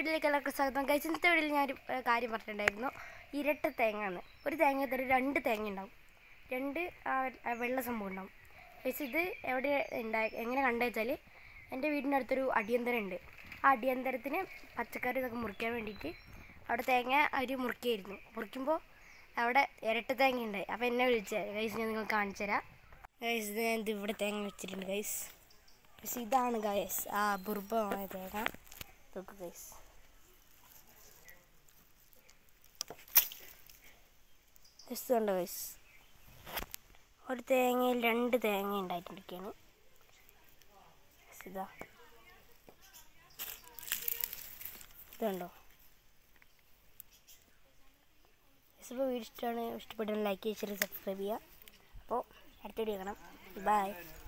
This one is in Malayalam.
വീട്ടിലേക്ക് എല്ലാവർക്കും സ്വാഗതം കഴിച്ച ഇന്നത്തെ വീട്ടിൽ ഞാൻ ഒരു ഏഹ്, കാര്യം പറഞ്ഞിട്ടുണ്ടായിരുന്നു ഇരട്ട തേങ്ങ എന്ന് ഒരു തേങ്ങ തരം രണ്ട് തേങ്ങ ഉണ്ടാവും രണ്ട് ആ ആ വെള്ള സംഭവം ഉണ്ടാവും പക്ഷേ ഇത് എവിടെ ഉണ്ടായി എങ്ങനെ കണ്ടു വെച്ചാൽ എൻ്റെ വീടിൻ്റെ അടുത്തൊരു അടിയന്തരം ഉണ്ട് ആ അടിയന്തരത്തിന് പച്ചക്കറി ഇതൊക്കെ മുറിക്കാൻ വേണ്ടിയിട്ട് അവിടെ തേങ്ങ അവർ മുറിക്കായിരുന്നു മുറിക്കുമ്പോൾ അവിടെ ഇരട്ട തേങ്ങ ഉണ്ടായി അപ്പോൾ എന്നെ വിളിച്ചത് ഗൈസ് ഞാൻ നിങ്ങൾക്ക് കാണിച്ചു തരാം ഗൈസ് ഇത് ഞാൻ ഇത് ഇവിടെ തേങ്ങ വെച്ചിട്ടുണ്ട് ഗൈസ് പക്ഷെ ഇതാണ് ഗൈസ് ആ ബുർബമാണ് തേങ്ങ നോക്ക് ഗൈസ് ജസ്റ്റ് കണ്ടോ ഗൈസ് ഒരു തേങ്ങയിൽ രണ്ട് തേങ്ങ ഉണ്ടായിട്ടിരിക്കുകയാണ് ഇതാ ഇതുണ്ടോ ഇപ്പോൾ വീഡിയോ ഇഷ്ടമാണ് ഇഷ്ടപ്പെട്ടെങ്കിൽ ലൈക്ക് ചെയ്ത് സബ്സ്ക്രൈബ് ചെയ്യുക അപ്പോൾ അടുത്ത വീഡിയോ കാണാം ബൈ